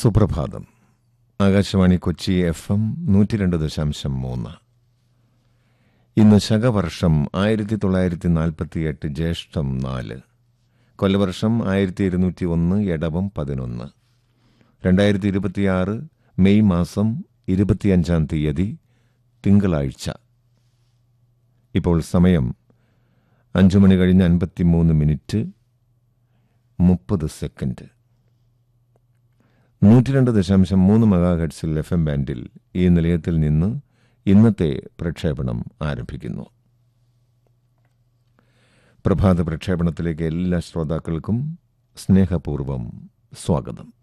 സുപ്രഭാതം Akashvani Kochi F M നൂറ്റി രണ്ട് ദശാംശം മൂന്ന് ഇന്ന് ശകവർഷം ആയിരത്തി തൊള്ളായിരത്തി നാൽപ്പത്തിയെട്ട് ജ്യേഷ്ഠം നാല് കൊല്ലവർഷം ആയിരത്തി ഇരുന്നൂറ്റി ഒന്ന് എടവം പതിനൊന്ന് രണ്ടായിരത്തി ഇരുപത്തിയാറ് മെയ് മാസം ഇരുപത്തിയഞ്ചാം തീയതി തിങ്കളാഴ്ച ഇപ്പോൾ സമയം അഞ്ചു മണി കഴിഞ്ഞ് അൻപത്തിമൂന്ന് മിനിറ്റ് മുപ്പത് സെക്കൻഡ് നൂറ്റിരണ്ട് ദശാംശം മൂന്ന് മെഗാഹെഡ്സിൽ എഫ് എം ബാൻഡിൽ ഈ നിലയത്തിൽ നിന്ന് ഇന്നത്തെ പ്രക്ഷേപണം ആരംഭിക്കുന്നു പ്രഭാത പ്രക്ഷേപണത്തിലേക്ക് എല്ലാ ശ്രോതാക്കൾക്കും സ്നേഹപൂർവം സ്വാഗതം